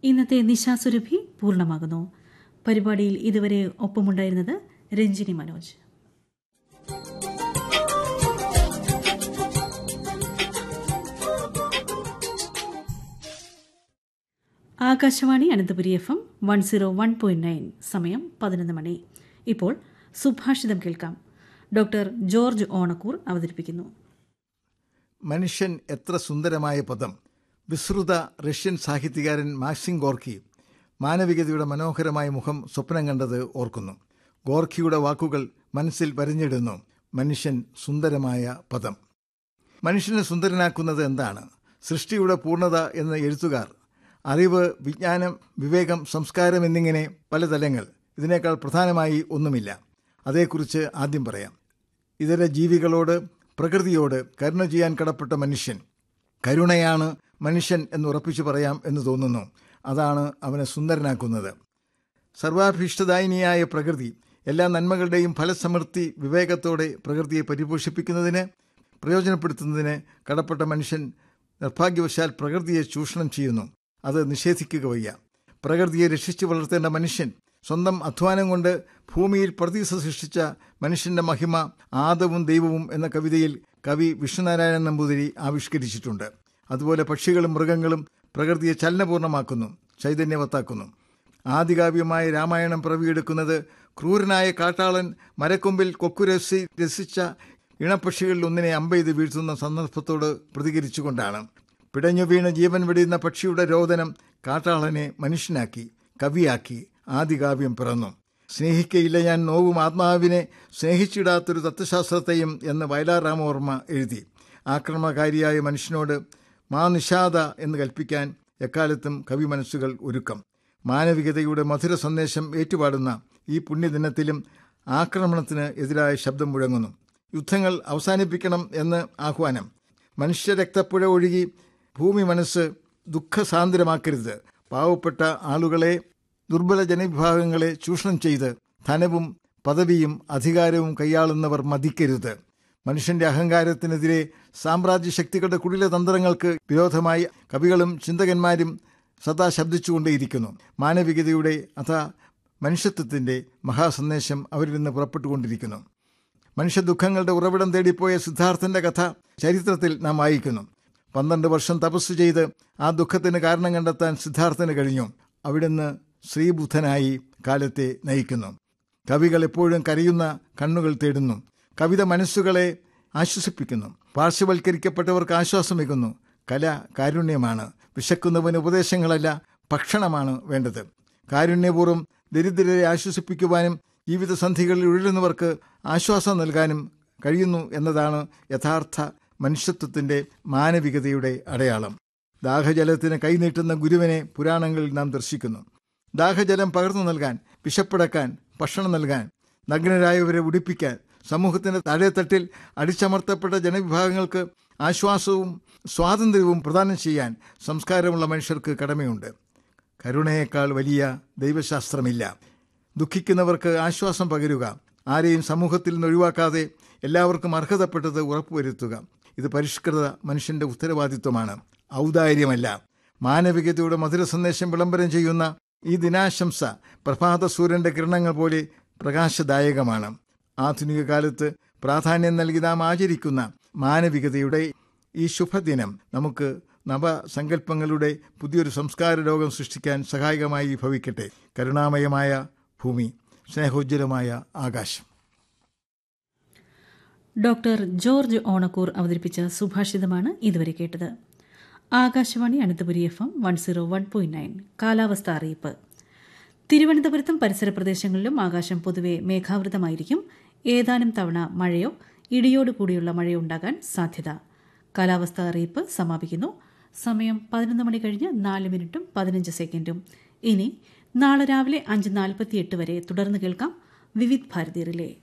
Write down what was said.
ഇന്നത്തെ നിശാസുരഭി പൂർണ്ണമാകുന്നു പരിപാടിയിൽ ഇതുവരെ ഒപ്പമുണ്ടായിരുന്നത് Ranjini Manoj Akashvani Ananthapuri F M one zero one point nine സമയം പതിനൊന്ന് മണി ഇപ്പോൾ സുഭാഷിതം കേൾക്കാം ഡോക്ടർ ജോർജ് ഓണക്കൂർ അവതരിപ്പിക്കുന്നു മനുഷ്യൻ എത്ര സുന്ദരമായ പദം വിസ്തൃത റഷ്യൻ സാഹിത്യകാരൻ മാക്സിം ഗോർക്കി മാനവികതയുടെ മനോഹരമായ മുഖം സ്വപ്നം കണ്ടത് ഓർക്കുന്നു ഗോർക്കിയുടെ വാക്കുകൾ മനസ്സിൽ വരഞ്ഞിടുന്നു മനുഷ്യൻ സുന്ദരമായ പദം മനുഷ്യനെ സുന്ദരനാക്കുന്നത് എന്താണ് സൃഷ്ടിയുടെ പൂർണ്ണത എന്ന എഴുത്തുകാർ അറിവ് വിജ്ഞാനം വിവേകം സംസ്കാരം എന്നിങ്ങനെ പല തലങ്ങൾ ഇതിനേക്കാൾ പ്രധാനമായി ഒന്നുമില്ല അതേക്കുറിച്ച് ആദ്യം പറയാം ഇതര ജീവികളോട് പ്രകൃതിയോട് കരുണ ചെയ്യാൻ കടപ്പെട്ട മനുഷ്യൻ കരുണയാണ് മനുഷ്യൻ എന്ന് ഉറപ്പിച്ചു പറയാം എന്ന് തോന്നുന്നു അതാണ് അവനെ സുന്ദരനാക്കുന്നത് സർവാഭീഷ്ടദായിനിയായ പ്രകൃതി എല്ലാ നന്മകളുടെയും ഫലസമൃദ്ധി വിവേകത്തോടെ പ്രകൃതിയെ പരിപോഷിപ്പിക്കുന്നതിന് പ്രയോജനപ്പെടുത്തുന്നതിന് കടപ്പെട്ട മനുഷ്യൻ നിർഭാഗ്യവശാൽ പ്രകൃതിയെ ചൂഷണം ചെയ്യുന്നു അത് നിഷേധിക്കുക വയ്യ പ്രകൃതിയെ രക്ഷിച്ചു വളർത്തേണ്ട മനുഷ്യൻ സ്വന്തം അധ്വാനം കൊണ്ട് ഭൂമിയിൽ പ്രതീസ സൃഷ്ടിച്ച മനുഷ്യന്റെ മഹിമ ആദവും ദൈവവും എന്ന കവിതയിൽ കവി വിഷ്ണുനാരായണൻ നമ്പൂതിരി ആവിഷ്കരിച്ചിട്ടുണ്ട് അതുപോലെ പക്ഷികളും മൃഗങ്ങളും പ്രകൃതിയെ ചലനപൂർണ്ണമാക്കുന്നു ചൈതന്യവത്താക്കുന്നു ആദികാവ്യമായ രാമായണം പിറവിയെടുക്കുന്നത് ക്രൂരനായ കാട്ടാളൻ മരക്കൊമ്പിൽ കൊക്കുരസി രസിച്ച ഇണപ്പക്ഷികളിൽ ഒന്നിനെ അമ്പെയ്ത് വീഴ്ത്തുന്ന സന്ദർഭത്തോട് പ്രതികരിച്ചുകൊണ്ടാണ് പിടഞ്ഞു വീണ് ജീവൻ വെടിയുന്ന പക്ഷിയുടെ രോദനം കാട്ടാളനെ മനുഷ്യനാക്കി കവിയാക്കി ആദികാവ്യം പിറന്നു സ്നേഹിക്കയില്ല ഞാൻ നോവും ആത്മാവിനെ സ്നേഹിച്ചിടാത്തൊരു തത്വശാസ്ത്രത്തെയും എന്ന് വയലാർ രാമവർമ്മ എഴുതി ആക്രമണകാരിയായ മനുഷ്യനോട് മാ നിഷാദ എന്ന് കൽപ്പിക്കാൻ എക്കാലത്തും കവി മനസ്സുകൾ ഒരുക്കം മാനവികതയുടെ മധുര സന്ദേശം ഏറ്റുപാടുന്ന ഈ പുണ്യദിനത്തിലും ആക്രമണത്തിന് എതിരായ ശബ്ദം മുഴങ്ങുന്നു യുദ്ധങ്ങൾ അവസാനിപ്പിക്കണം എന്ന് ആഹ്വാനം മനുഷ്യരക്തപ്പുഴ ഒഴുകി ഭൂമി മനസ്സ് ദുഃഖസാന്ദ്രമാക്കരുത് പാവപ്പെട്ട ആളുകളെ ദുർബല ജനവിഭാഗങ്ങളെ ചൂഷണം ചെയ്ത് ധനവും പദവിയും അധികാരവും കൈയാളുന്നവർ മതിക്കരുത് മനുഷ്യന്റെ അഹങ്കാരത്തിനെതിരെ സാമ്രാജ്യ ശക്തികളുടെ കുടില തന്ത്രങ്ങൾക്ക് വിരോധമായി കവികളും ചിന്തകന്മാരും സദാ ശബ്ദിച്ചുകൊണ്ടേയിരിക്കുന്നു മാനവികതയുടെ അഥ മനുഷ്യത്വത്തിന്റെ മഹാസന്ദേശം അവരിൽ നിന്ന് പുറപ്പെട്ടുകൊണ്ടിരിക്കുന്നു മനുഷ്യ ദുഃഖങ്ങളുടെ ഉറവിടം തേടിപ്പോയ സിദ്ധാർത്ഥന്റെ കഥ ചരിത്രത്തിൽ നാം വായിക്കുന്നു പന്ത്രണ്ട് വർഷം തപസ് ചെയ്ത് ആ ദുഃഖത്തിന് കാരണം കണ്ടെത്താൻ സിദ്ധാർത്ഥന് കഴിഞ്ഞു അവിടുന്ന് ശ്രീബുദ്ധനായി കാലത്തെ നയിക്കുന്നു കവികൾ എപ്പോഴും കരയുന്ന കണ്ണുകൾ തേടുന്നു കവിത മനസ്സുകളെ ആശ്വസിപ്പിക്കുന്നു പാർശ്വവൽക്കരിക്കപ്പെട്ടവർക്ക് ആശ്വാസമേകുന്നു കല കാരുണ്യമാണ് വിശക്കുന്നവന് ഉപദേശങ്ങളല്ല ഭക്ഷണമാണ് വേണ്ടത് കാരുണ്യപൂർവ്വം ദരിദ്രരെ ആശ്വസിപ്പിക്കുവാനും ജീവിതസന്ധികളിൽ ഉഴലുന്നവർക്ക് ആശ്വാസം നൽകാനും കഴിയുന്നു എന്നതാണ് യഥാർത്ഥ മനുഷ്യത്വത്തിന്റെ മാനവികതയുടെ അടയാളം ദാഹജലത്തിന് കൈനീട്ടുന്ന ഗുരുവിനെ പുരാണങ്ങളിൽ നാം ദർശിക്കുന്നു ദാഹജലം പകർന്നു നൽകാൻ വിശപ്പടക്കാൻ ഭക്ഷണം നൽകാൻ നഗ്നരായവരെ ഉടിപ്പിക്കാൻ സമൂഹത്തിന്റെ താഴെത്തട്ടിൽ അടിച്ചമർത്തപ്പെട്ട ജനവിഭാഗങ്ങൾക്ക് ആശ്വാസവും സ്വാതന്ത്ര്യവും പ്രദാനം ചെയ്യാൻ സംസ്കാരമുള്ള മനുഷ്യർക്ക് കടമയുണ്ട് കരുണയേക്കാൾ വലിയ ദൈവശാസ്ത്രമില്ല ദുഃഖിക്കുന്നവർക്ക് ആശ്വാസം പകരുക ആരെയും സമൂഹത്തിൽ നിന്ന് ഒഴിവാക്കാതെ എല്ലാവർക്കും അർഹതപ്പെട്ടത് ഉറപ്പുവരുത്തുക ഇത് പരിഷ്കൃത മനുഷ്യന്റെ ഉത്തരവാദിത്വമാണ് ഔദാര്യമല്ല മാനവികതയുടെ മധുര സന്ദേശം വിളംബരം ചെയ്യുന്ന ഈ ദിനാശംസ പ്രഭാത സൂര്യന്റെ കിരണങ്ങൾ പോലെ പ്രകാശദായകമാണ് ആധുനിക കാലത്ത് പ്രാധാന്യം നൽകി നാം ആചരിക്കുന്ന മാനവികതയുടെ ഈ ശുഭദിനം നമുക്ക് നവസങ്കല്പങ്ങളുടെ പുതിയൊരു സംസ്കാര ലോകം സൃഷ്ടിക്കാൻ സഹായകമായി ഭവിക്കട്ടെ കരുണാമയമായ ഭൂമി സ്നേഹോജ്വലമായ ആകാശം ഡോക്ടർ ജോർജ് ഓണക്കൂർ അവതരിപ്പിച്ച സുഭാഷിതമാണ് ഇതുവരെ കേട്ടത് Akashvani Ananthapuri F M one zero one point nine കാലാവസ്ഥ അറിയിപ്പ് തിരുവനന്തപുരത്തും പരിസര പ്രദേശങ്ങളിലും ആകാശം പൊതുവെ മേഘാവൃതമായിരിക്കും ഏതാനും തവണ മഴയോ ഇടിയോട് കൂടിയുള്ള മഴയോ ഉണ്ടാകാൻ സാധ്യത കാലാവസ്ഥ അറിയിപ്പ് സമാപിക്കുന്നു സമയം പതിനൊന്ന് മണി കഴിഞ്ഞ് നാല് മിനിറ്റും പതിനഞ്ച് സെക്കൻഡും ഇനി നാളെ രാവിലെ അഞ്ച് നാൽപ്പത്തിയെട്ട് വരെ തുടർന്ന് കേൾക്കാം വിവിധ് ഭാരതി റിലേ